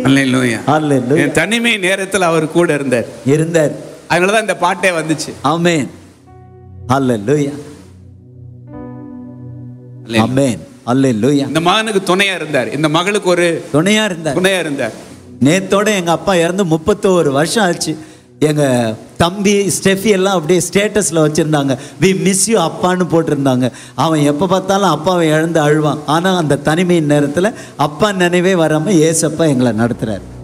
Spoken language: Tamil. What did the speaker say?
அல்லேலூயா ஹalleluya என் தனிமை நேரத்தில் அவர் கூட இருந்தார் இருந்தார் அதனால தான் இந்த பாட்டே வந்துச்சு ஆமென் ஹalleluya அல்லேலூயா. ஆமென் ஹalleluya இந்த மகனுக்கு துணையா இருந்தார் இந்த மகளுக்கு ஒரு துணையா இருந்தார் துணையா இருந்தார் நேத்தோட எங்க அப்பா இறந்து முப்பத்தோரு வருஷம் ஆச்சு எங்க தம்பி ஸ்டெஃபி எல்லாம் அப்படியே ஸ்டேட்டஸ்ல வச்சிருந்தாங்க வி மிஸ் யூ அப்பான்னு போட்டிருந்தாங்க அவன் எப்ப பார்த்தாலும் அப்பாவை இழந்து அழுவான் ஆனா அந்த தனிமையின் நேரத்துல அப்பா நினைவே வராம ஏசப்பா எங்களை நடத்துறாரு